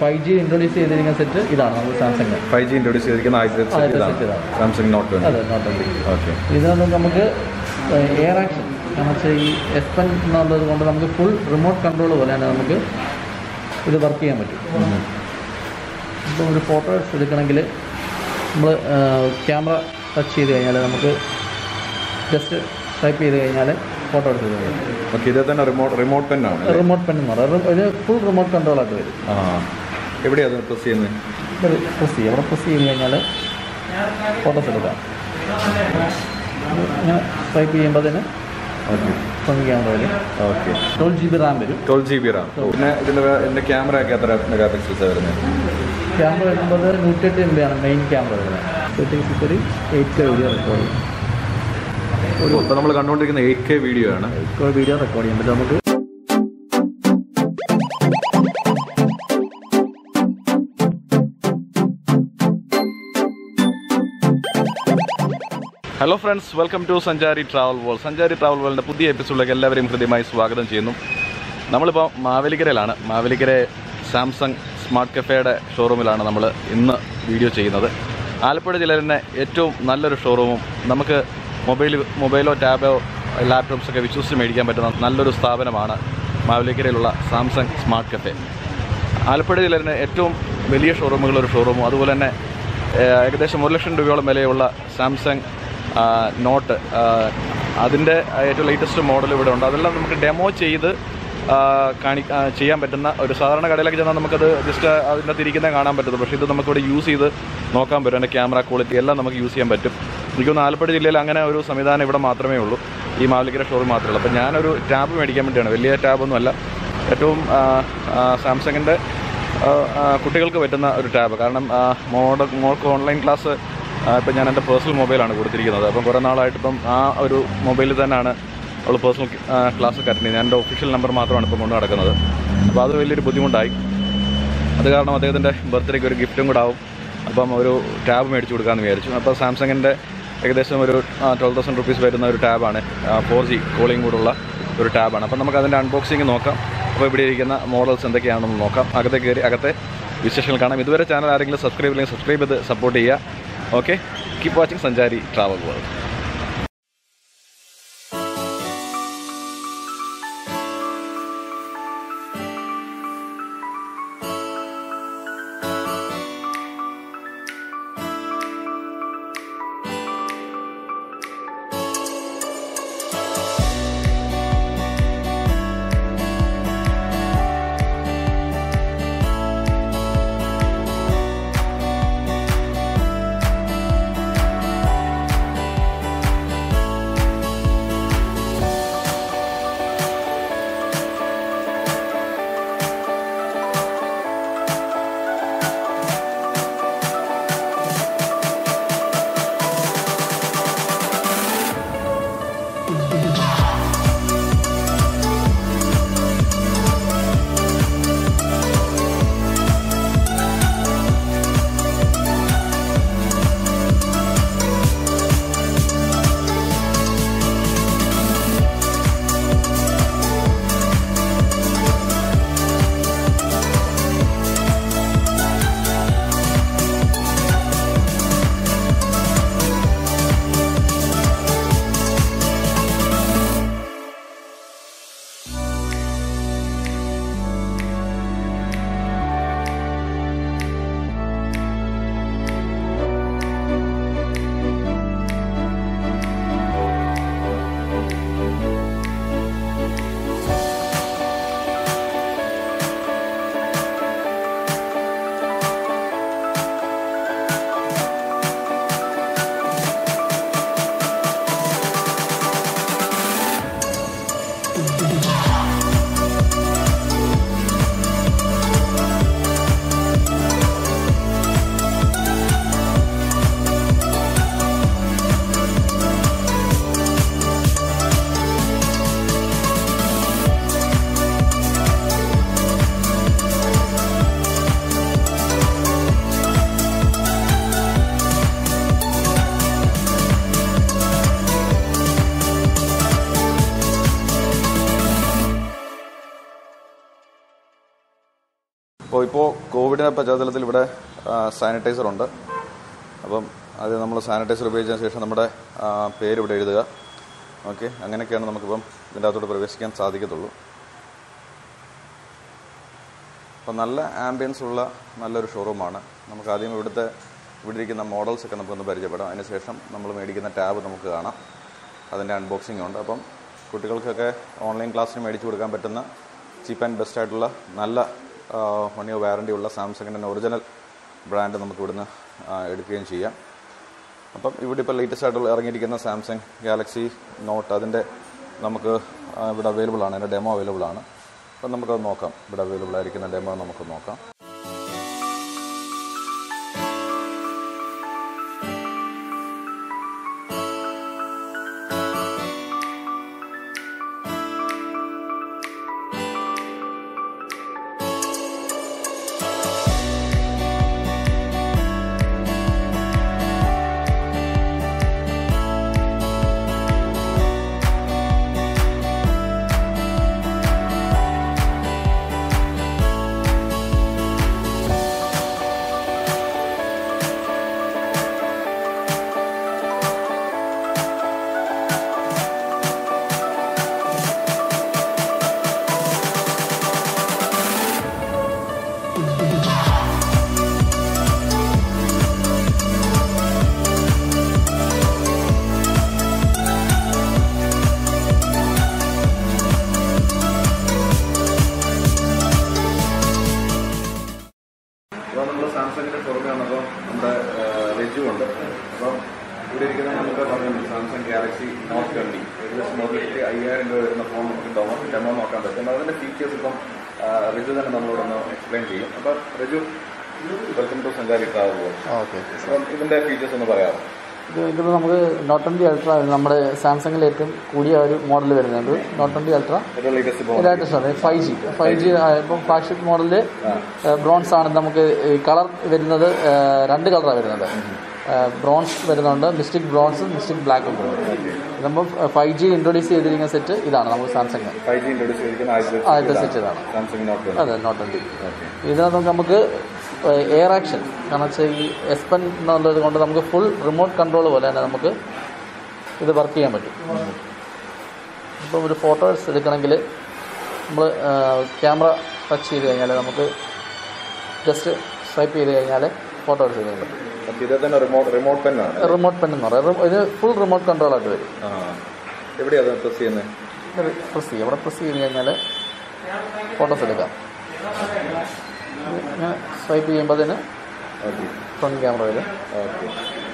Five G introduce ചെയ്തിരിക്കുന്ന set ഇതാണ് നമുക്ക് സാംസങ് ഫൈവ് ജി ഇൻട്രൊഡ്യൂസ് ചെയ്തിരിക്കുന്ന ആദ്യത്തെ set ആദ്യത്തെ ഇതാണ് set ഇതാണ്. സാംസങ് നോട്ട് ട്വൻറ്റി അതെ നോട്ട് ഓൺലി ഓക്കെ ഇതിനകത്ത് നമുക്ക് എയർ ആക്ഷൻ കാരണം വെച്ചാൽ ഈ എസ് പെൻ എന്നുള്ളത് കൊണ്ട് നമുക്ക് ഫുൾ റിമോട്ട് കൺട്രോൾ പോലെ തന്നെ നമുക്ക് ഇത് വർക്ക് ചെയ്യാൻ പറ്റും ഇപ്പോൾ ഒരു ഫോട്ടോസ് എടുക്കണമെങ്കിൽ നമ്മൾ ക്യാമറ ടച്ച് ചെയ്ത് കഴിഞ്ഞാൽ നമുക്ക് ജസ്റ്റ് ടൈപ്പ് ചെയ്ത് കഴിഞ്ഞാൽ ഫോട്ടോ എടുത്ത് കഴിയും ഓക്കെ ഇത് തന്നെ റിമോട്ട് റിമോട്ട് പെൻ ആണ് റിമോട്ട് പെൻ എന്ന് പറയുന്നത് ഇത് ഫുൾ റിമോട്ട് കൺട്രോളായിട്ട് വരും ആ എവിടെയാണ് അത് പ്രസ് ചെയ്യുന്നത് ഇത് പ്രസ് ചെയ്യും അവിടെ പ്രസ് ചെയ്ത് കഴിഞ്ഞാൽ ഫോട്ടോസ് എടുക്കാം ഇത് ഇങ്ങനെ ടൈപ്പ് ചെയ്യുമ്പോൾ തന്നെ ഓക്കെ ഫ്രണ്ട് ക്യാമറ വരും okay twelve G B RAM വരും ട്വൽവ് ജി ബി റാം പിന്നെ ഇതിൻ്റെ ഇതിൻ്റെ ക്യാമറ ഒക്കെ എത്ര മെഗാ പിക്സൽസാണ് വരുന്നത് ക്യാമറ വരുമ്പോൾ നൂറ്റെട്ട് എം ബി ആണ് മെയിൻ ക്യാമറ വരുന്നത് തേർട്ടി സിക്സ് ഒരു എയ്റ്റ് കെ വീഡിയോ റെക്കോർഡ് ചെയ്യും ഒരു ഇപ്പോൾ നമ്മൾ കണ്ടുകൊണ്ടിരിക്കുന്ന എയ്റ്റ് കെ വീഡിയോ ആണ് ഒരു വീഡിയോ റെക്കോർഡ് ചെയ്യാൻ പറ്റും നമുക്ക് hello friends welcome to Sanchari travel world Sanchari travel വേൾഡിൻ്റെ പുതിയ എപ്പിസോഡിലേക്ക് എല്ലാവരെയും ഹൃദ്യമായി സ്വാഗതം ചെയ്യുന്നു നമ്മളിപ്പോൾ മാവേലിക്കരയിലാണ് മാവേലിക്കര സാംസങ് സ്മാർട്ട് കഫേയുടെ ഷോറൂമിലാണ് നമ്മൾ ഇന്ന് വീഡിയോ ചെയ്യുന്നത് ആലപ്പുഴ ജില്ലയിൽ തന്നെ ഏറ്റവും നല്ലൊരു ഷോറൂമും നമുക്ക് മൊബൈൽ മൊബൈലോ ടാബോ ലാപ്ടോപ്സ് ഒക്കെ വിശ്വസിച്ച് മേടിക്കാൻ പറ്റുന്ന നല്ലൊരു സ്ഥാപനമാണ് മാവേലിക്കരയിലുള്ള സാംസങ് സ്മാർട്ട് കഫേ ആലപ്പുഴ ജില്ലയിൽ തന്നെ ഏറ്റവും വലിയ ഷോറൂമുകളൊരു ഷോറൂമും അതുപോലെ തന്നെ ഏഹ്, ഏകദേശം ഒരു ലക്ഷം രൂപയോളം വിലയുള്ള സാംസങ് ആ, നോട്ട് ആ, അതിൻ്റെ ഏറ്റവും ലേറ്റസ്റ്റ് മോഡൽ ഇവിടെ ഉണ്ട് അതെല്ലാം നമുക്ക് ഡെമോ ചെയ്ത് ആ, കാണി ആ, ചെയ്യാൻ പറ്റുന്ന ഒരു സാധാരണ കടയിലൊക്കെ ചെന്നാൽ നമുക്കത് ജസ്റ്റ് അതിൻ്റെ തിരിക്കുന്നത് കാണാൻ പറ്റുള്ളൂ പക്ഷേ ഇത് നമുക്കിവിടെ യൂസ് ചെയ്ത് നോക്കാൻ പറ്റും അതിൻ്റെ ക്യാമറ ക്വാളിറ്റി എല്ലാം നമുക്ക് യൂസ് ചെയ്യാൻ പറ്റും എനിക്കൊന്ന് ആലപ്പുഴ ജില്ലയിൽ അങ്ങനെ ഒരു സംവിധാനം ഇവിടെ മാത്രമേ ഉള്ളൂ ഈ മാവലിക്കര ഷോറൂം മാത്രമേ ഉള്ളൂ അപ്പോൾ ഞാനൊരു ടാബ് മേടിക്കാൻ വേണ്ടിയാണ് വലിയ ടാബൊന്നും അല്ല ഏറ്റവും സാംസങ്ങിൻ്റെ കുട്ടികൾക്ക് പറ്റുന്ന ഒരു ടാബ് കാരണം ആ, മോഡ് മോൾക്ക് ഓൺലൈൻ ക്ലാസ് ഇപ്പം ഞാൻ എൻ്റെ പേഴ്സണൽ മൊബൈലാണ് കൊടുത്തിരിക്കുന്നത് അപ്പം കുറേ നാളായിട്ട് ഇപ്പം ആ ഒരു മൊബൈലിൽ തന്നെയാണ് അവൾ പേഴ്സണൽ ക്ലാസ് അറ്റൻഡ് ചെയ്യുന്നത് എൻ്റെ ഒഫീഷ്യൽ നമ്പർ മാത്രമാണ് ഇപ്പം കൊണ്ട് നടക്കുന്നത് അപ്പോൾ അത് വലിയൊരു ബുദ്ധിമുട്ടായി അത് കാരണം അദ്ദേഹത്തിൻ്റെ ബർത്ത്ഡേക്ക് ഒരു ഗിഫ്റ്റും കൂടെ ആവും അപ്പം ഒരു ടാബ് മേടിച്ച് കൊടുക്കാമെന്ന് വിചാരിച്ചു അപ്പോൾ സാംസങ്ങിൻ്റെ ഏകദേശം ഒരു ട്വൽവ് തൗസൻഡ് റുപ്പീസ് വരുന്ന ഒരു ടാബാണ് ഫോർ ജി കോളിംഗ് കൂടുള്ള ഒരു ടാബാണ് അപ്പം നമുക്ക് അതിൻ്റെ അൺബോക്സിങ് നോക്കാം അപ്പോൾ ഇവിടെ ഇരിക്കുന്ന മോഡൽസ് എന്തൊക്കെയാണെന്ന് നോക്കാം അകത്തെ കയറി അകത്തെ വിശേഷങ്ങൾ കാണാം ഇതുവരെ ചാനൽ ആരെങ്കിലും സബ്സ്ക്രൈബ് ഇല്ലെങ്കിൽ സബ്സ്ക്രൈബ് ചെയ്ത് സപ്പോർട്ട് ചെയ്യുക okay keep watching Sanchari travel world അപ്പോൾ ഇപ്പോൾ കോവിഡിൻ്റെ പശ്ചാത്തലത്തിൽ ഇവിടെ സാനിറ്റൈസർ ഉണ്ട് അപ്പം അത് നമ്മൾ സാനിറ്റൈസർ ഉപയോഗിച്ചതിന് ശേഷം നമ്മുടെ ആ, പേര് ഇവിടെ എഴുതുക ഓക്കെ അങ്ങനെയൊക്കെയാണ് നമുക്കിപ്പം ഇതിൻ്റെ അകത്തോട്ട് പ്രവേശിക്കാൻ സാധിക്കത്തുള്ളൂ അപ്പം നല്ല ആംബിയൻസ് ഉള്ള നല്ലൊരു ഷോറൂമാണ് നമുക്ക് ആദ്യം ഇവിടുത്തെ ഇവിടെ ഇരിക്കുന്ന മോഡൽസ് ഒക്കെ നമുക്കൊന്ന് പരിചയപ്പെടാം അതിനുശേഷം നമ്മൾ മേടിക്കുന്ന ടാബ് നമുക്ക് കാണാം അതിൻ്റെ അൺബോക്സിംഗ് ഉണ്ട് അപ്പം കുട്ടികൾക്കൊക്കെ ഓൺലൈൻ ക്ലാസ്സിന് മേടിച്ചു കൊടുക്കാൻ പറ്റുന്ന ചീപ്പ് ആൻഡ് ബെസ്റ്റ് ആയിട്ടുള്ള നല്ല വൺ ഇയർ വാറണ്ടി ഉള്ള സാംസങ്ങിൻ്റെ ഒറിജിനൽ ബ്രാൻഡ് നമുക്ക് ഇവിടുന്ന് ആ, എടുക്കുകയും ചെയ്യാം അപ്പം ഇവിടെ ഇപ്പോൾ ലേറ്റസ്റ്റ് ആയിട്ടുള്ള ഇറങ്ങിയിരിക്കുന്ന സാംസങ് ഗാലക്സി നോട്ട് അതിൻ്റെ നമുക്ക് ആ, ഇവിടെ അവൈലബിൾ ആണ് അതിൻ്റെ ഡെമോ അവൈലബിൾ ആണ് അപ്പം നമുക്കത് നോക്കാം ഇവിടെ അവൈലബിൾ ആയിരിക്കുന്ന ഡെമോ നമുക്ക് നോക്കാം അപ്പോൾ നമ്മൾ സാംസങ്ങിൻ്റെ ഷോറൂമിൽ വന്നപ്പോൾ നമ്മുടെ രജു ഉണ്ട് അപ്പം ഇവിടെ ഇരിക്കുന്ന നമുക്ക് പറഞ്ഞു സാംസങ് ഗാലക്സി നോട്ട് ട്വൻറ്റി ഏകദേശം ഒരു ലക്ഷത്തി അയ്യായിരം രൂപ വരുന്ന ഫോൺ നമുക്ക് ഡെമോ ഡെമോ നോക്കാൻ പറ്റും അതിൻ്റെ ഫീച്ചേഴ്സ് ഇപ്പം ആ, രജു തന്നെ നമ്മളോട് ഒന്ന് എക്സ്പ്ലെയിൻ ചെയ്യും അപ്പം Raju welcome to Sanchari travel okay അപ്പം ഇതിൻ്റെ ഫീച്ചേഴ്സ് ഒന്ന് പറയാമോ ഇത് ഇതിപ്പോൾ നമുക്ക് നോട്ട് ട്വൻറ്റി അൾട്ര നമ്മുടെ സാംസങ്ങിൽ ഏറ്റവും കൂടിയ ഒരു മോഡൽ വരുന്നത് നോട്ട് ട്വൻറ്റി അൾട്ര ഏറ്റവും ലേറ്റസ്റ്റ് ഫോൺ ലേറ്റസ്റ്റ് ആണ് ഫൈവ് ജി ഫൈവ് ജി ഇപ്പം ഫ്ലാഗ്ഷിപ്പ് മോഡലിൽ ബ്രോൺസ് ആണ് നമുക്ക് കളർ വരുന്നത് ആ, രണ്ട് കളറാണ് വരുന്നത് ബ്രോൺസ് വരുന്നുണ്ട് മിസ്റ്റിക് ബ്രോൺസും മിസ്റ്റിക് ബ്ലാക്കും വരുന്നുണ്ട് നമ്മൾ ഫൈവ് ജി ഇൻട്രൊഡ്യൂസ് ചെയ്തിരിക്കുന്ന സെറ്റ് ഇതാണ് നമുക്ക് സാംസങ് ഫൈവ് ജി ഇൻട്രൊഡ്യൂസ് ചെയ്തിരിക്കുന്ന ആദ്യത്തെ ആദ്യത്തെ സെറ്റ് ഇതാണ് സാംസങ് നോട്ട് ട്വൻറ്റി അതെ നോട്ട് ട്വൻറ്റി ഓക്കെ ഇതിനകത്ത് നമുക്ക് എയർ ആക്ഷൻ കാരണം വെച്ചാൽ ഈ എസ് പെൻ എന്നുള്ളത് കൊണ്ട് നമുക്ക് ഫുൾ റിമോട്ട് കൺട്രോൾ പോലെ തന്നെ നമുക്ക് ഇത് വർക്ക് ചെയ്യാൻ പറ്റും ഇപ്പം ഒരു ഫോട്ടോസ് എടുക്കണമെങ്കിൽ നമ്മൾ ക്യാമറ ടച്ച് ചെയ്ത് കഴിഞ്ഞാൽ നമുക്ക് ജസ്റ്റ് സ്വൈപ്പ് ചെയ്ത് കഴിഞ്ഞാൽ ഫോട്ടോ എടുത്ത് ചെയ്യാൻ പറ്റും അപ്പം ഇതേ തന്നെ റിമോട്ട് റിമോട്ട് പെന്നാണ് റിമോട്ട് പെൻ എന്ന് പറയും ഇത് ഫുൾ റിമോട്ട് കൺട്രോൾ ആയിട്ട് വരും ആ എവിടെയാണ് അത് പ്രസ് ചെയ്യുന്നത് പ്രസ് ചെയ്യും ഇവിടെ പ്രസ് ചെയ്ത് കഴിഞ്ഞാൽ ഫോട്ടോസ് എടുക്കാം ഇത് ഇങ്ങനെ സ്വൈപ്പ് ചെയ്യുമ്പോൾ അതിന് ഓക്കെ ഫ്രണ്ട് ക്യാമറ വരും ഓക്കെ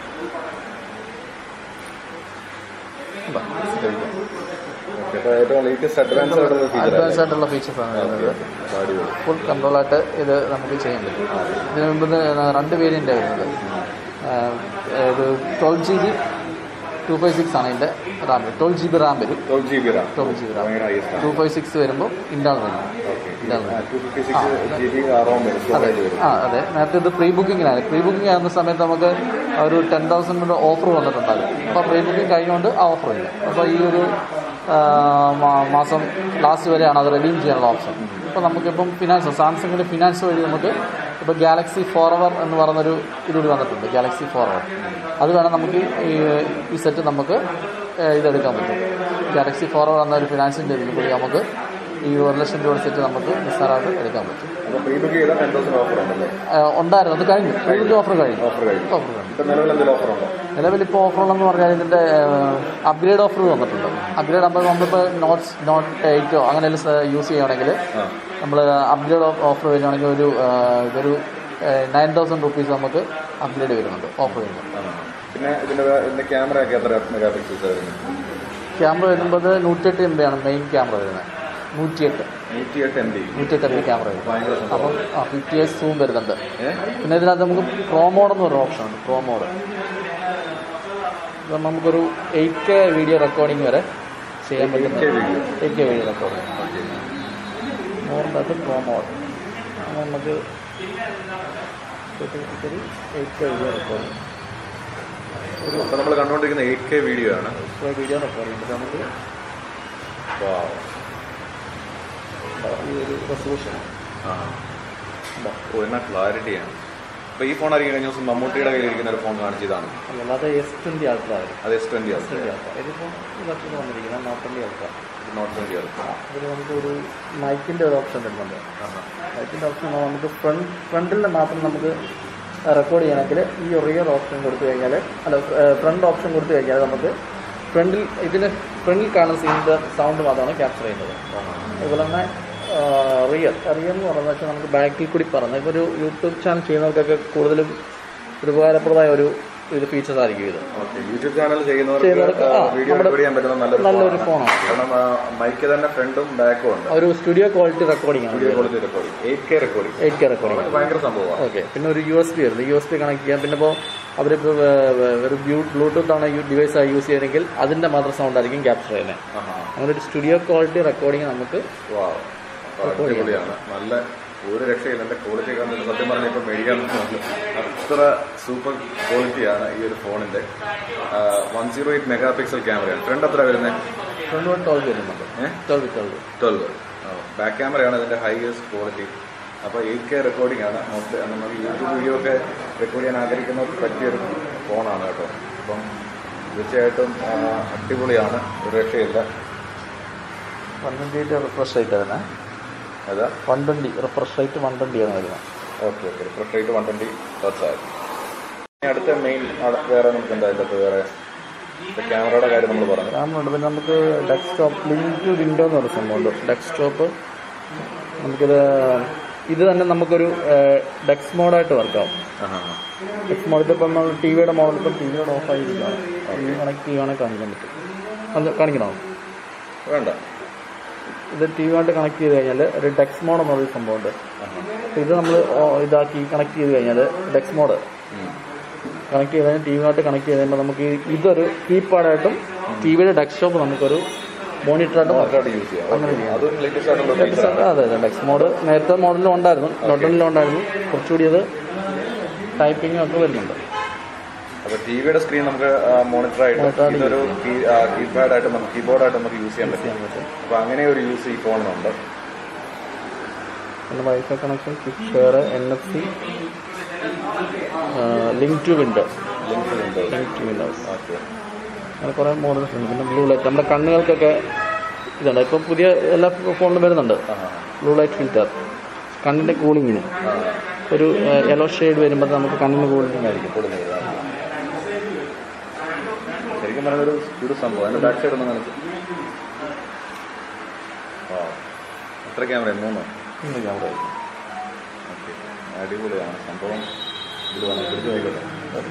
ഇതാ, ഉപയോഗിക്കാം. ഓക്കെ അപ്പോൾ ഏറ്റവും ലേറ്റസ്റ്റ് അഡ്വാൻസ് ആയിട്ടുള്ള ഫീച്ചർ അഡ്വാൻസ് ആയിട്ടുള്ള ഫീച്ചേഴ്സ് ആണ് വരുന്നത് അടിപൊളി ഫുൾ കൺട്രോളായിട്ട് ഇത് നമുക്ക് ചെയ്യാൻ പറ്റും ഇതിന് മുമ്പ് ഇത് രണ്ട് വേരിയൻ്റ് വരുന്നത് ആഹ് ഇത് twelve G B to five six ആണ് ഇതിൻ്റെ Ram twelve G B RAM വരും twelve G B Ram twelve G B Ram ഭയങ്കര ഹൈസ്റ്റ് ടു ഫൈവ് സിക്സ് വരുമ്പോൾ ഇൻറ്റേർണൽ വരും internal to fifty six G B ആറോം വരും സ്റ്റോറേജ് വരും ആ അതെ നേരത്തെ ഇത് പ്രീ ബുക്കിങ്ങിനാണ് പ്രീ ബുക്കിംഗ് ആകുന്ന സമയത്ത് നമുക്ക് ഒരു ടെൻ തൗസൻഡിൻ്റെ ഓഫർ വന്നിട്ടുണ്ടാകും അപ്പോൾ പ്രീ ബുക്കിംഗ് കഴിഞ്ഞുകൊണ്ട് ആ ഓഫർ ഇല്ല അപ്പോൾ ഈ ഒരു ആ, മാ- മാസം ലാസ്റ്റ് വരെയാണ് അത് റെഡീം ചെയ്യാനുള്ള ഓപ്ഷൻ അപ്പോൾ നമുക്കിപ്പം ഫിനാൻസ് സാംസങ്ങിൻ്റെ ഫിനാൻസ് വഴി നമുക്ക് ഇപ്പോൾ ഗാലക്സി ഫോർ അവർ എന്ന് പറയുന്നൊരു ഇതുകൂടി വന്നിട്ടുണ്ട് ഗാലക്സി ഫോർ അവർ അത് വേണം നമുക്ക് ഈ ഈ സെറ്റ് നമുക്ക് ഏ, ഇതെടുക്കാൻ പറ്റും ഗാലക്സി ഫോർ അവർ എന്ന ഒരു ഫിനാൻസിൻ്റെ ഇതിൽ കൂടി നമുക്ക് ഈ ഒരു ലക്ഷം രൂപ സെറ്റ് നമുക്ക് നിസ്സാരമായിട്ട് എടുക്കാൻ പറ്റും അപ്പോൾ പ്രീ ബുക്ക് ചെയ്താൽ ടെൻ തൗസൻഡ് ഓഫർ ഉണ്ടല്ലേ ആ, ഉണ്ടായിരുന്നു അത് കഴിഞ്ഞു ഇതിൻ്റെ ഓഫർ കഴിഞ്ഞു ഓഫർ കഴിഞ്ഞു ഓഫർ കഴിഞ്ഞു ഇപ്പം നിലവിൽ എന്തെങ്കിലും ഓഫർ ഉണ്ടോ നിലവിൽ ഇപ്പോൾ ഓഫറുകളെന്ന് പറഞ്ഞാൽ ഇതിൻ്റെ അപ്ഗ്രേഡ് ഓഫർ വന്നിട്ടുണ്ട് അപ്ഗ്രേഡ് ആകുമ്പോൾ നമ്മളിപ്പോൾ നോട്ട്സ് നോട്ട് എയ്റ്റോ അങ്ങനെ യൂസ് ചെയ്യുകയാണെങ്കിൽ ആ നമ്മൾ അപ്ഗ്രേഡ് ഓഫർ വരികയാണെങ്കിൽ ഒരു ആ, ഇതൊരു നയൻ തൗസൻഡ് റുപ്പീസ് നമുക്ക് അപ്ഗ്രേഡ് വരുന്നുണ്ട് ഓഫർ വരുന്നുണ്ട് ആ. പിന്നെ ഇതിൻ്റെ ഇതിൻ്റെ ക്യാമറ ഒക്കെ എത്ര മെഗാ പിക്സൽസ് വരുന്നത് ക്യാമറ വരുമ്പോൾ നൂറ്റിയെട്ട് എം ബി ആണ് മെയിൻ ക്യാമറ വരുന്നത് നൂറ്റിയെട്ട് നൂറ്റിയെട്ട് എം ബി നൂറ്റിയെട്ട് എം ബി ക്യാമറ വരും ഭയങ്കര സംഭവം അപ്പം ആ ഫിഫ്റ്റി എസ് സൂം വരുന്നുണ്ട് ഏഹ് പിന്നെ ഇതിനകത്ത് നമുക്ക് പ്രോ മോഡ് എന്ന് പറയുന്ന ഓപ്ഷൻ ഉണ്ട് പ്രോ മോഡ് ഇപ്പം നമുക്കൊരു എയ്റ്റ് കെ വീഡിയോ റെക്കോർഡിംഗ് വരെ ചെയ്യാൻ പറ്റുന്ന 8K video. Eight K video recording മോറിൻ്റെ അകത്ത് പ്രോ മോഡ് അങ്ങനെ നമുക്ക് എയ്റ്റ് കെ വീഡിയോ റെക്കോർഡിംഗ് അപ്പോൾ നമ്മൾ കണ്ടുകൊണ്ടിരിക്കുന്ന എയ്റ്റ് കെ വീഡിയോ ആണ് വീഡിയോ റെക്കോർഡ് ചെയ്യുമ്പോൾ നമുക്ക് Wow. ഈ ഒരു റെസൊല്യൂഷൻ ആ ഓ എന്നാ ക്ലാരിറ്റിയാണ് അപ്പോൾ ഈ ഫോൺ ആയിരിക്കും കഴിഞ്ഞ ദിവസം മമ്മൂട്ടിയുടെ കയ്യിലിരിക്കുന്ന ഒരു ഫോൺ കാണിച്ചതാണ് അല്ലാതെ എസ് ട്വൻറ്റി അൾട്രായിരുന്നു അത് S twenty S twenty ultra ഇതിപ്പോൾ ഇതൊക്കെ വന്നിരിക്കുന്നത് note twenty ultra note twenty ആണ് ഇതിൽ നമുക്ക് ഒരു മൈക്കിൻ്റെ ഒരു ഓപ്ഷൻ വരുന്നുണ്ട് മൈക്കിൻ്റെ ഓപ്ഷൻ നമുക്ക് ഫ്രണ്ട് ഫ്രണ്ടിൽ മാത്രം നമുക്ക് റെക്കോർഡ് ചെയ്യണമെങ്കിൽ ഈ റിയർ ഓപ്ഷൻ കൊടുത്തു കഴിഞ്ഞാൽ അല്ല ഫ്രണ്ട് ഓപ്ഷൻ കൊടുത്തു കഴിഞ്ഞാൽ നമുക്ക് ഫ്രണ്ടിൽ ഇതിൽ ഫ്രണ്ടിൽ കാണുന്ന സീനിൻ്റെ സൗണ്ട് മാത്രമാണ് ക്യാപ്ചർ ചെയ്യുന്നത് അതുപോലെ തന്നെ റിയർ റിയർ എന്ന് പറയുന്നത് വെച്ചാൽ നമുക്ക് ബാക്കിൽ കൂടി പറഞ്ഞത് ഇപ്പോൾ ഒരു യൂട്യൂബ് ചാനൽ ചെയ്യുന്നവർക്കൊക്കെ കൂടുതലും ഒരു ഉപകാരപ്രദമായ ഒരു ഇത് ഫീച്ചേഴ്സ് ആയിരിക്കും ഇത് ഓക്കെ യൂട്യൂബ് ചാനൽ ചെയ്യുന്നവർക്ക് ചെയ്യുന്നവർക്ക് ആ, വീഡിയോ നമ്മുടെ റെക്കോർഡ് ചെയ്യാൻ പറ്റുന്ന നല്ലൊരു നല്ലൊരു ഫോണാണ്. ഫോണാണ് കാരണം മൈക്ക് തന്നെ ഫ്രണ്ടും ബാക്കും ഉണ്ട് ഒരു സ്റ്റുഡിയോ ക്വാളിറ്റി റെക്കോർഡിംഗ് ആണ് video quality recording eight K recording eight K recording അതൊക്കെ ഭയങ്കര സംഭവമാണ് ഓക്കെ പിന്നെ ഒരു യു എസ് ബി വരുന്നത് യു എസ് ബി കണക്ട് ചെയ്യാം പിന്നെ ഇപ്പോൾ അവരിപ്പോൾ ഒരു ബ്ലൂടൂത്ത് ആണ് ഡിവൈസ് ആയി യൂസ് ചെയ്യണമെങ്കിൽ അതിൻ്റെ മാത്രം സൗണ്ട് ആയിരിക്കും ക്യാപ്ചർ ചെയ്യുന്നത് അങ്ങനെ ഒരു സ്റ്റുഡിയോ ക്വാളിറ്റി റെക്കോർഡിംഗ് നമുക്ക് വാവ്. അപ്പൊ അടിപൊളിയാണ് നല്ല ഒരു രക്ഷയില്ല എന്റെ ക്വാളിറ്റി കണ്ടിട്ട് സത്യം പറഞ്ഞ ഇപ്പൊ മേടിക്കാൻ തോന്നുന്നു. അത്ര സൂപ്പർ ക്വാളിറ്റിയാണ് ഈ ഒരു ഫോണിന്റെ one zero eight mega pixel ക്യാമറയാണ് ഫ്രണ്ട് എത്ര വരുന്നത് ഫ്രണ്ട് വൺ ട്വൽവ് വരുന്നുണ്ട് ഏഹ് ട്വൽവ് ട്വൽവ് ട്വൽവ് ബാക്ക് ക്യാമറയാണ് ഇതിന്റെ ഹൈയസ്റ്റ് ക്വാളിറ്റി അപ്പോൾ എയ്റ്റ് കെ റെക്കോർഡിംഗ് ആണ് മൊത്തം നമുക്ക് യൂട്യൂബ് വീഡിയോ ഒക്കെ റെക്കോർഡ് ചെയ്യാൻ ആഗ്രഹിക്കുന്നവർക്ക് പറ്റിയൊരു ഫോണാണ് കേട്ടോ അപ്പം തീർച്ചയായിട്ടും ആ, അടിപൊളിയാണ് ഒരു രക്ഷയില്ല one twenty eight refresh rate വരുന്നത് അതാ one twenty refresh rate one twenty ആണ് വരുന്നത് okay okay refresh rate one twenty hertz ആയി ഇനി അടുത്ത മെയിൻ വേറെ നമുക്ക് എന്താ ഇതിൻ്റെ വേറെ ക്യാമറയുടെ കാര്യം നമ്മൾ പറഞ്ഞു ക്യാമറ ഉണ്ട് പിന്നെ നമുക്ക് ഡെസ്ക്ടോപ്പ് ലിങ്ക് ടു വിൻഡോ എന്ന് പറയുന്ന സംഭവമുണ്ട് ഡെസ്ക്ടോപ്പ് നമുക്കിത് ഇത് തന്നെ നമുക്കൊരു ഡെക്സ് മോഡായിട്ട് വർക്കാവും ഡെക്സ് മോഡ് ഇതിപ്പോൾ നമ്മൾ ടി വിയുടെ മോഡൽ ഇപ്പം ടി വിയുടെ ഓഫ് ആയിരിക്കുകയാണ് ടി വി കണക്ട് ചെയ്യുവാണെങ്കിൽ കാണിക്കാൻ പറ്റും അത് കാണിക്കണോ വേണ്ട ഇത് ടി വിയായിട്ട് കണക്ട് ചെയ്ത് കഴിഞ്ഞാൽ ഒരു ഡെക്സ് മോഡ് എന്ന് പറയുന്ന സംഭവമുണ്ട് അപ്പോൾ ഇത് നമ്മൾ ഇതാക്കി കണക്ട് ചെയ്ത് കഴിഞ്ഞാൽ ഡെക്സ് മോഡ് കണക്ട് ചെയ്ത് കഴിഞ്ഞാൽ ടി വിയായിട്ട് കണക്ട് ചെയ്ത് കഴിയുമ്പോൾ നമുക്ക് ഈ- ഇതൊരു കീപാഡായിട്ടും ടി വിയുടെ ഡെസ്ക്ടോപ്പ് നമുക്കൊരു മോണിറ്ററായിട്ട് വർക്ക് മാത്രമായിട്ട് യൂസ് ചെയ്യാം Okay. അതും ലേറ്റസ്റ്റ് ആയിട്ടുള്ള feature ആണ്. അതെ അതെ ഡെക്സ് മോഡ് നേരത്തെ മോഡലിലും ഉണ്ടായിരുന്നു നോട്ടണിലും ഉണ്ടായിരുന്നു കുറച്ചുകൂടി അത് ടൈപ്പിംഗും ഒക്കെ വരുന്നുണ്ട് അപ്പൊ ടിവിയുടെ സ്ക്രീൻ നമുക്ക് മോണിറ്റർ ആയിട്ട് Monitor ആയിട്ട് ഇതൊരു കീപാഡ് ആയിട്ട് നമുക്ക് കീബോർഡ് ആയിട്ട് നമുക്ക് യൂസ് ചെയ്യാൻ പറ്റും അപ്പൊ അങ്ങനെ ഒരു യൂസ് ഈ ഫോണിനുണ്ട് പിന്നെ wifi connection quick share N F C link to window link ഉണ്ട് ലിങ്ക് ടു വിൻഡോസ് ഓക്കെ അങ്ങനെ കുറേ മോഡൽസ് ഉണ്ട് പിന്നെ ബ്ലൂ ലൈറ്റ് നമ്മുടെ കണ്ണുകൾക്കൊക്കെ ഇതുണ്ട് ഇപ്പം പുതിയ എല്ലാ ഫോണിലും വരുന്നുണ്ട് ബ്ലൂ ലൈറ്റ് ഫിൽറ്റർ കണ്ണിൻ്റെ കൂളിങ്ങിന് ഒരു യെല്ലോ ഷെയ്ഡ് വരുമ്പോൾ നമുക്ക് കണ്ണിന് കൂളിംഗ് ആയിരിക്കും ശരിക്കും പറഞ്ഞ ഒരു ഒരു സംഭവം അതിന്റെ ബാക്ക് സൈഡ് ഒന്ന് കാണിച്ചു എത്ര ക്യാമറ മൂന്നോ ഇന്ന് ക്യാമറ ആയിരിക്കും ഓക്കെ അടിപൊളിയാണ് സംഭവം ഇത് വേണം പിടിച്ചു നോക്കട്ടെ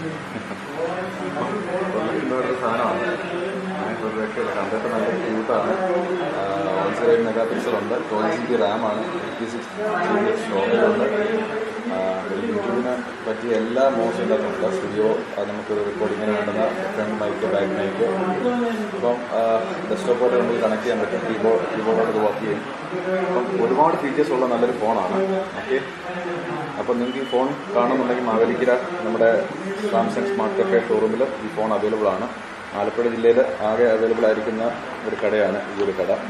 ഒരു സാധനമാണ് ഞാനിപ്പോൾ ഒരു രക്ഷയില്ല കണ്ടിട്ട് നല്ല ക്യൂട്ടാണ് one zero eight mega pixel ഉണ്ട് ട്വൽവ് ജി ബി റാമാണ് fifty six G B storage ഉണ്ട് യൂട്യൂബിന് പറ്റിയ എല്ലാ മോശം ഉണ്ട് സ്റ്റുഡിയോ അത് നമുക്ക് റെക്കോർഡിങ്ങിന് വേണ്ടുന്ന ഫ്രണ്ട് മൈക്ക് ബാക്ക് മൈക്ക് ഇപ്പം ഡെസ്ക്ടോപ്പോട്ട് നമുക്ക് കണക്ട് ചെയ്യാൻ പറ്റും കീബോർഡ് കീബോർഡോട് ഇത് വർക്ക് ചെയ്യും അപ്പം ഒരുപാട് ഫീച്ചേഴ്സ് ഉള്ള നല്ലൊരു ഫോണാണ് ഓക്കെ അപ്പം നിങ്ങൾക്ക് ഈ ഫോൺ കാണുന്നുണ്ടെങ്കിൽ മാവേലിക്കര നമ്മുടെ സാംസങ് സ്മാർട്ട് കഫേ ഷോറൂമിൽ ഈ ഫോൺ അവൈലബിൾ ആണ് ആലപ്പുഴ ജില്ലയിൽ ആകെ അവൈലബിൾ ആയിരിക്കുന്ന ഒരു കടയാണ് ഈ ഒരു കട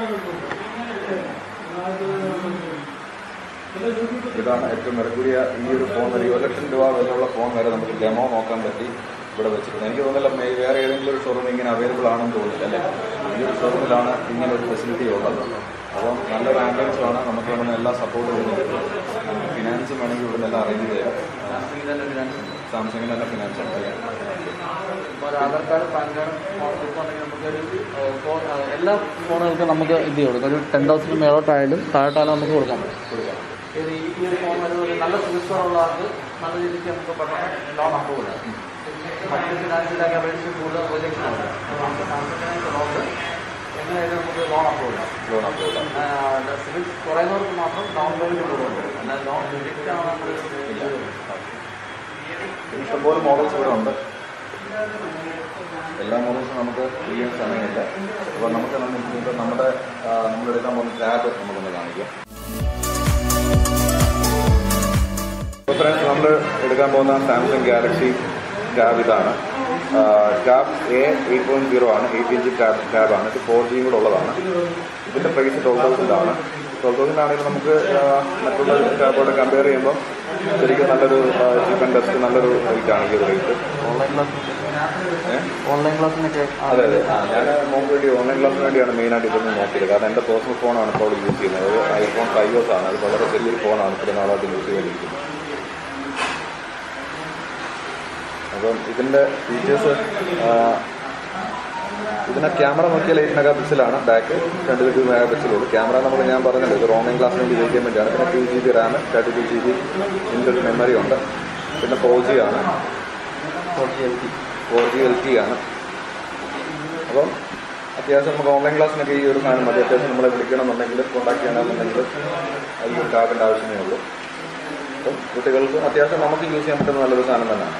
ഇതാണ് ഏറ്റവും വില കൂടിയ ഈ ഒരു ഫോൺ വരെ ഒരു ലക്ഷം രൂപ വിലയുള്ള ഫോൺ വരെ നമുക്ക് ഡെമോ നോക്കാൻ പറ്റി ഇവിടെ വെച്ചിട്ടുണ്ട് എനിക്ക് തോന്നുന്നില്ല മേ- വേറെ ഏതെങ്കിലും ഒരു ഷോറൂം ഇങ്ങനെ അവൈലബിൾ ആണെന്ന് തോന്നുന്നില്ല അല്ലേ ഈ ഒരു ഷോറൂമിലാണ് ഇങ്ങനെ ഒരു ഫെസിലിറ്റി ഉള്ളത് അപ്പം നല്ലൊരു ആംബുലൻസും ആണ് നമുക്ക് ഇവിടുന്ന് എല്ലാ സപ്പോർട്ട് ചെയ്യുന്നത് ഫിനാൻസും വേണമെങ്കിൽ ഇവിടുന്ന് എല്ലാം അറേഞ്ച് ചെയ്യാം സാംസങ്ങിന് തന്നെ ഫിനാൻസ് ഉണ്ട് ഒരു Aadhaar card PAN card phone ഉണ്ടെങ്കിൽ നമുക്കൊരു ഏഹ്, ഫോൺ ഏഹ്, എല്ലാ ഫോണുകൾക്കും നമുക്ക് ഇത് കൊടുക്കാം ഒരു ടെൻ തൗസൻഡ് മേലോട്ടായാലും താഴോട്ടായാലും നമുക്ക് കൊടുക്കാൻ പറ്റും കൊടുക്കാം ഇത് ഈ ഈ ഒരു ഫോൺ വരുന്നത് ഒരു നല്ല സുരക്ഷയുള്ള ആൾക്ക് നല്ല രീതിക്ക് നമുക്ക് പെട്ടെന്ന് ലോൺ അപ്രൂവ് ചെയ്യാം മറ്റ് ഫിനാൻഷ്യലൊക്കെ അപേക്ഷിച്ച് കൂടുതൽ പ്രൊജക്ഷൻ ഉണ്ട് അപ്പോൾ നമുക്ക് സാംസങ് ഫിനാൻസ് ലോൺ എങ്ങനെയായാലും നമുക്ക് ലോൺ അപ്രൂവ് ചെയ്യാം ലോൺ അപ്രൂവ് സിവിൽ കുറയുന്നവർക്ക് മാത്രം ഡൗൺ പേയ്മെന്റ് കൂടുതലുണ്ട് എന്നാൽ ലോൺ റിജക്റ്റ് ആണ് നമ്മൾ ഇഷ്ടംപോലെ മോഡൽസ് ഇവിടെ ഉണ്ട് എല്ലാ മോഡൽസും നമുക്ക് ചെയ്യാൻ സമയമില്ല അപ്പോൾ നമുക്ക് നമുക്ക് ഇപ്പം നമ്മുടെ ആ, നമ്മൾ എടുക്കാൻ പോകുന്ന ടാബ് നമുക്കൊന്ന് കാണിക്കാം അപ്പോൾ ഫ്രണ്ട്സ് നമ്മൾ എടുക്കാൻ പോകുന്ന സാംസങ് ഗാലക്സി ടാബ് ഇതാണ് tab A eight point zero ആണ് എയ്റ്റ് ഇഞ്ച് ടാബ് ടാബാണ് ഇത് ഫോർ ജിയും കൂടെ ഉള്ളതാണ് ഇതിൻ്റെ പ്രൈസ് ട്വൽവ് തൗസൻഡ് ആണ് ട്വൽവ് തൗസൻഡ് ആണെങ്കിലും നമുക്ക് ആ, മറ്റുള്ള ടാബോടെ കമ്പയർ ചെയ്യുമ്പോൾ ശരിക്കും നല്ലൊരു ചീപ്പ് ആൻഡ് ബെസ്റ്റ് നല്ലൊരു റേറ്റ് ആണ് ഈ ഒരു റേറ്റ് ഓൺലൈൻ ക്ലാസ് ഏഹ് ഓൺലൈൻ ക്ലാസ്സിനൊക്കെ അതെ അതെ ആ, ഞാൻ മോക്ക് വേണ്ടി ഓൺലൈൻ ക്ലാസ്സിന് വേണ്ടിയാണ് മെയിനായിട്ട് ഇതൊന്നും നോക്കിയത് കാരണം എൻ്റെ പേഴ്സണൽ ഫോണാണ് ഇപ്പോൾ അവിടെ യൂസ് ചെയ്യുന്നത് അത് ഐഫോൺ ഫൈവ് എസ് ആണ് അത് വളരെ ചെറിയൊരു ഫോണാണ് ഇത്രയും നാളായിട്ട് യൂസ് ചെയ്തുകൊണ്ടിരിക്കുന്നത് അപ്പം ഇതിൻ്റെ ഫീച്ചേഴ്സ് ഇതിൻ്റെ ക്യാമറ നോക്കിയാൽ എയ്റ്റ് മെഗാ പിക്സലാണ് ബാക്ക് രണ്ട് ടു മെഗാ പിക്സലുള്ളൂ ക്യാമറ നമ്മൾ ഞാൻ പറഞ്ഞല്ലോ ഇത് ഓൺലൈൻ ക്ലാസ്സിന് വേണ്ടി ഉപയോഗിക്കാൻ വേണ്ടിയാണ് പിന്നെ two G B RAM thirty two G B inbuilt memory ഉണ്ട് പിന്നെ ഫോർ ജി ആണ് ഫോർ ജി എൽ ടി ആണ് അപ്പം അത്യാവശ്യം നമുക്ക് ഓൺലൈൻ ക്ലാസ്സിനൊക്കെ ഈ ഒരു സാധനം മതി അത്യാവശ്യം നമ്മളെ വിളിക്കണമെന്നുണ്ടെങ്കിൽ കോൺടാക്ട് ചെയ്യണമെന്നുണ്ടെങ്കിൽ അതിൽ ഒരു ടാബിൻ്റെ ആവശ്യമേ ഉള്ളൂ അപ്പം കുട്ടികൾക്ക് അത്യാവശ്യം നമുക്ക് യൂസ് ചെയ്യാൻ പറ്റുന്ന നല്ലൊരു സാധനം തന്നെയാണ്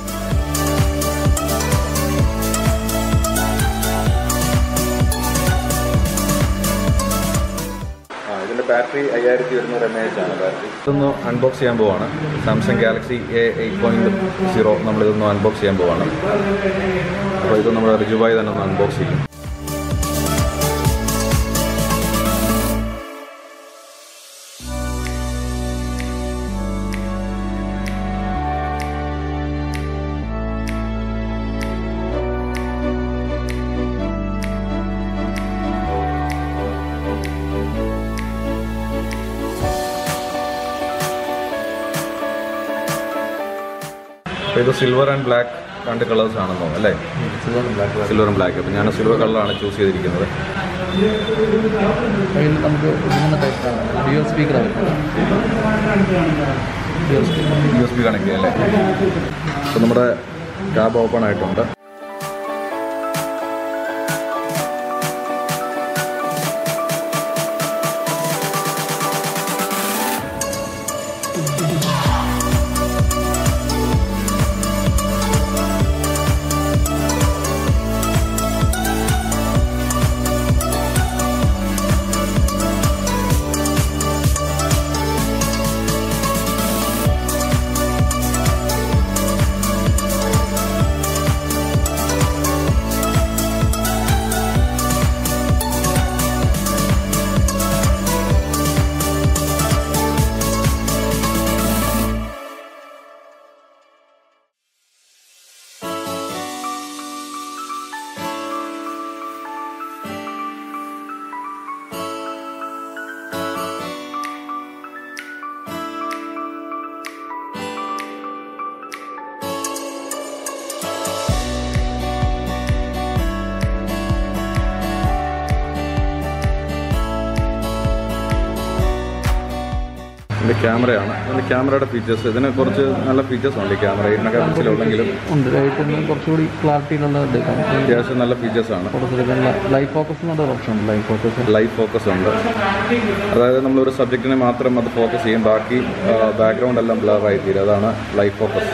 ആ ഇതിൻ്റെ ബാറ്ററി അയ്യായിരത്തി ഒരുന്നൂറ് എം എച്ച് ആണ് ബാറ്ററി ഇതൊന്ന് അൺബോക്സ് ചെയ്യാൻ പോവാണ് Samsung Galaxy A eight point zero നമ്മളിതൊന്ന് അൺബോക്സ് ചെയ്യാൻ പോവാണ് അപ്പോൾ ഇത് നമ്മുടെ റിജുവായി തന്നെ ഒന്ന് അൺബോക്സ് ചെയ്യും അപ്പോൾ ഇത് സിൽവർ ആൻഡ് ബ്ലാക്ക് രണ്ട് കളേഴ്സ് ആണെന്ന് തോന്നുന്നു അല്ലേ സിൽവർ ആൻഡ് ബ്ലാക്ക് അപ്പോൾ ഞാൻ സിൽവർ കളറാണ് ചൂസ് ചെയ്തിരിക്കുന്നത് അതിൽ നമുക്ക് മൂന്ന് ടൈപ്പാണ് ഡ്യുവൽ സ്പീക്കർ വരുന്നത് dual speaker U S B connect ചെയ്യാം അല്ലേ അപ്പോൾ നമ്മുടെ ടാബ് ഓപ്പൺ ആയിട്ടുണ്ട് ഇതിൻ്റെ ക്യാമറയാണ് ഇതിൻ്റെ ക്യാമറയുടെ ഫീച്ചേഴ്സ് ഇതിന് കുറച്ച് നല്ല ഫീച്ചേഴ്സ് ഉണ്ട് ഈ ക്യാമറ എയ്റ്റ് മെഗാ പിക്സലുണ്ടെങ്കിലും ഉണ്ട് ലൈറ്റിന് കുറച്ചുകൂടി ക്ലാരിറ്റിയിലുള്ള എടുക്കാം അത്യാവശ്യം നല്ല ഫീച്ചേഴ്സാണ് കൊടുത്തിരിക്കുന്ന ലൈഫ് ഫോക്കസ് എന്നൊരു ഓപ്ഷൻ ഉണ്ട് ലൈഫ് ഫോക്കസ് ലൈവ് ഫോക്കസ് ഉണ്ട് അതായത് നമ്മളൊരു സബ്ജക്റ്റിനെ മാത്രം അത് ഫോക്കസ് ചെയ്യും ബാക്കി ബാക്ക്ഗ്രൗണ്ട് എല്ലാം ബ്ലർ ആയി തീരും അതാണ് ലൈവ് ഫോക്കസ്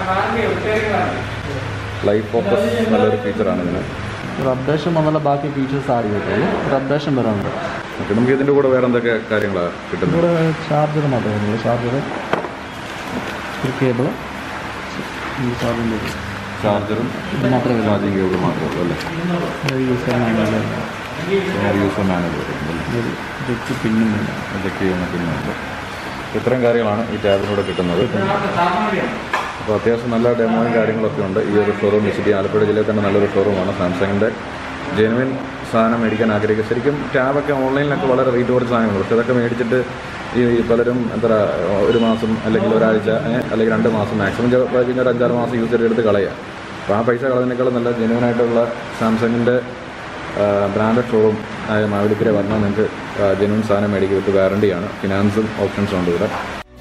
ലൈവ് ഫോക്കസ് നല്ലൊരു ഫീച്ചറാണ് ഇതിന് ഒരു അപ്ഡേഷൻ വന്നുള്ള ബാക്കി ഫീച്ചേഴ്സ് ആഡ് ചെയ്തിട്ടുള്ളൂ ഒരു അപ്ഡേഷൻ വരാനുണ്ട് ഓക്കെ നമുക്ക് ഇതിൻ്റെ കൂടെ വേറെ എന്തൊക്കെ കാര്യങ്ങളാണ് കിട്ടുന്നത് ഇവിടെ ചാർജർ മാത്രമേ ഉള്ളൂ ചാർജർ ഒരു കേബിൾ ഈ ചാർജിൻ്റെ ചാർജറും ഇത് മാത്രമേ ഉള്ളൂ ചാർജിങ് കേബിൾ മാത്രമേ ഉള്ളൂ അല്ലേ യൂസ് ചെയ്യാനാണല്ലോ യൂസർ മാനുവൽ ഒരു ജസ്റ്റ് പിന്നുമില്ല ഇതൊക്കെ ചെയ്യുന്ന പിന്നുണ്ട് ഇത്രയും കാര്യങ്ങളാണ് ഈ ടാബിലൂടെ കിട്ടുന്നത് അപ്പോൾ അത്യാവശ്യം നല്ല ഡെമോയും കാര്യങ്ങളൊക്കെ ഉണ്ട് ഈ ഒരു ഷോറൂം വിസിറ്റ് ചെയ്യാൻ ആലപ്പുഴ ജില്ലയിൽ തന്നെ നല്ലൊരു ഷോറൂമാണ് സാംസങ്ങിൻ്റെ ജെനുവിൻ സാധനം മേടിക്കാൻ ആഗ്രഹിക്കുക ശരിക്കും ടാബൊക്കെ ഓൺലൈനിലൊക്കെ വളരെ റേറ്റ് കുറച്ച് സാധനങ്ങൾ പക്ഷേ അതൊക്കെ മേടിച്ചിട്ട് ഈ ഈ പലരും എന്താ പറയുക ഒരു മാസം അല്ലെങ്കിൽ ഒരാഴ്ച ഏ, അല്ലെങ്കിൽ രണ്ട് മാസം മാക്സിമം കഴിഞ്ഞ ഒരു അഞ്ചാറ് മാസം യൂസ് ചെയ്തെടുത്ത് കളയുക അപ്പോൾ ആ പൈസ കളയുന്നതിനേക്കാളും നല്ല ജെനുവൻ ആയിട്ടുള്ള സാംസങ്ങിൻ്റെ ബ്രാൻഡഡ് ഷോറൂം ആയ മാവേലിക്കര വന്നാൽ നിങ്ങൾക്ക് ജെനുവൻ സാധനം മേടിക്കും വിത്ത് വാറണ്ടിയാണ് ഫിനാൻസും ഓപ്ഷൻസും ഉണ്ട് ഇവിടെ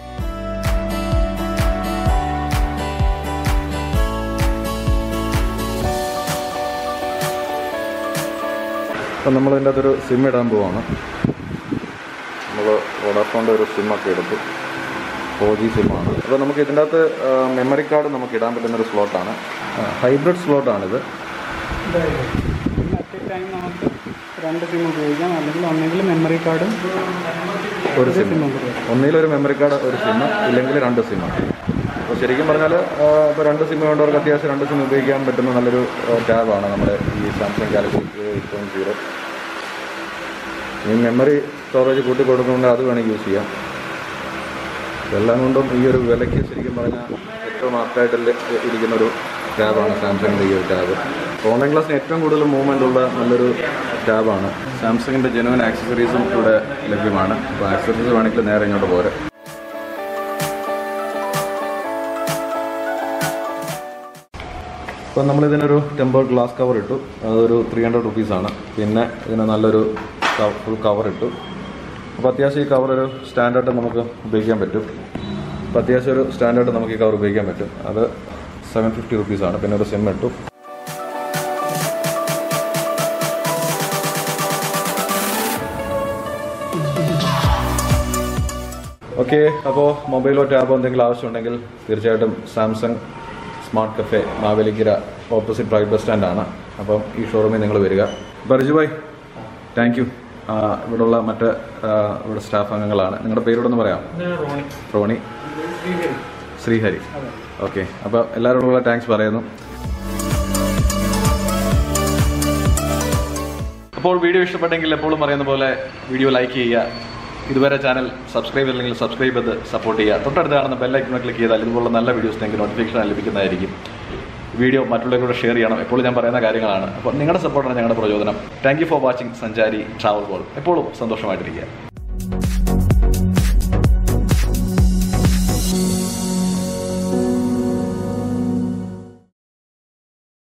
അപ്പം നമ്മൾ ഇതിൻ്റെ അകത്തൊരു സിം ഇടാൻ പോവാണ് നമ്മൾ വോഡാഫോണിൻ്റെ ഒരു സിമ്മൊക്കെ എടുത്തു ഫോർ ജി സിമ്മാണ് അപ്പോൾ നമുക്ക് ഇതിൻ്റെ അകത്ത് മെമ്മറി കാർഡ് നമുക്ക് ഇടാൻ പറ്റുന്ന ഒരു സ്ലോട്ടാണ് ഹൈബ്രിഡ് സ്ലോട്ടാണിത് അറ്റ് എ ടൈം നമുക്ക് രണ്ട് സിം ഉപയോഗിക്കാം അല്ലെങ്കിൽ ഒന്നെങ്കിൽ മെമ്മറി കാർഡും ഒരു സിം ഒന്നിലൊരു മെമ്മറി കാർഡ് ഒരു സിം ഇല്ലെങ്കിൽ രണ്ട് സിം അപ്പോൾ ശരിക്കും പറഞ്ഞാൽ ഇപ്പോൾ രണ്ട് സിം വേണ്ടവർക്ക് അത്യാവശ്യം രണ്ട് സിം ഉപയോഗിക്കാൻ പറ്റുന്ന നല്ലൊരു ടാബാണ് നമ്മുടെ ഈ Samsung Galaxy eight point zero ഈ മെമ്മറി സ്റ്റോറേജ് കൂട്ടി കൊടുക്കുന്നുണ്ട് അത് വേണമെങ്കിൽ യൂസ് ചെയ്യാം ഇതെല്ലാം കൊണ്ടും ഈ ഒരു വിലയ്ക്ക് ശരിക്കും പറഞ്ഞാൽ ഏറ്റവും ആപ്റ്റായിട്ട് ഇരിക്കുന്ന ഒരു ടാബാണ് സാംസങ്ങിൻ്റെ ഈ ഒരു ടാബ് ഓൺലൈൻ ക്ലാസ്സിന് ഏറ്റവും കൂടുതൽ മൂവ്മെൻ്റ് ഉള്ള നല്ലൊരു ടാബാണ് സാംസങ്ങിൻ്റെ ജെനുവൻ ആക്സസറീസും ഇവിടെ ലഭ്യമാണ് അപ്പോൾ ആക്സസറീസ് വേണമെങ്കിൽ നേരെ ഇങ്ങോട്ട് പോരെ ഇപ്പം നമ്മളിതിനൊരു ടെമ്പേർഡ് ഗ്ലാസ് കവർ ഇട്ടു അതൊരു ത്രീ ഹൺഡ്രഡ് റുപ്പീസാണ് പിന്നെ ഇതിന് നല്ലൊരു ഫുൾ കവർ ഇട്ടു അപ്പോൾ അത്യാവശ്യം ഈ കവർ ഒരു സ്റ്റാൻഡേർഡ് നമുക്ക് ഉപയോഗിക്കാൻ പറ്റും അപ്പോൾ അത്യാവശ്യം ഒരു സ്റ്റാൻഡേർഡ് നമുക്ക് ഈ കവർ ഉപയോഗിക്കാൻ പറ്റും അത് സെവൻ ഫിഫ്റ്റി റുപ്പീസാണ് പിന്നെ ഒരു സിം ഇട്ടു ഓക്കെ അപ്പോൾ മൊബൈലോ ടാബോ എന്തെങ്കിലും ആവശ്യമുണ്ടെങ്കിൽ തീർച്ചയായിട്ടും Samsung smart cafe Mavelikkara opposite private bus സ്റ്റാൻഡാണ് അപ്പം ഈ ഷോറൂമിൽ നിങ്ങൾ വരിക അപ്പോൾ റിജുഭായ് താങ്ക് യു ഇവിടെയുള്ള മറ്റ് ആ, ഇവിടെ സ്റ്റാഫ് അംഗങ്ങളാണ് നിങ്ങളുടെ പേരോടൊന്ന് പറയാം റോണി റോണി ശ്രീഹരി ഓക്കെ അപ്പോൾ എല്ലാവരോടുള്ള താങ്ക്സ് പറയുന്നു അപ്പോൾ വീഡിയോ ഇഷ്ടപ്പെട്ടെങ്കിൽ എപ്പോഴും പറയുന്ന പോലെ വീഡിയോ ലൈക്ക് ചെയ്യുക ഇതുവരെ ചാനൽ സബ്സ്ക്രൈബ് ചെയ്തില്ലെങ്കിൽ സബ്സ്ക്രൈബ് ചെയ്ത് സപ്പോർട്ട് ചെയ്യുക തൊട്ടടുത്ത് കാണുന്ന ബെല്ലൈക്കൺ ക്ലിക്ക് ചെയ്താൽ ഇതുപോലുള്ള നല്ല വീഡിയോസ് നിങ്ങൾക്ക് നോട്ടിഫിക്കേഷൻ ലഭിക്കുന്നതായിരിക്കും വീഡിയോ മറ്റുള്ളവരോട് ഷെയർ ചെയ്യണം എപ്പോഴും ഞാൻ പറയുന്ന കാര്യങ്ങളാണ് അപ്പോൾ നിങ്ങളുടെ സപ്പോർട്ടാണ് ഞങ്ങളുടെ പ്രചോദനം thank you for watching Sanchari travel world എപ്പോഴും സന്തോഷമായിട്ടിരിക്കുക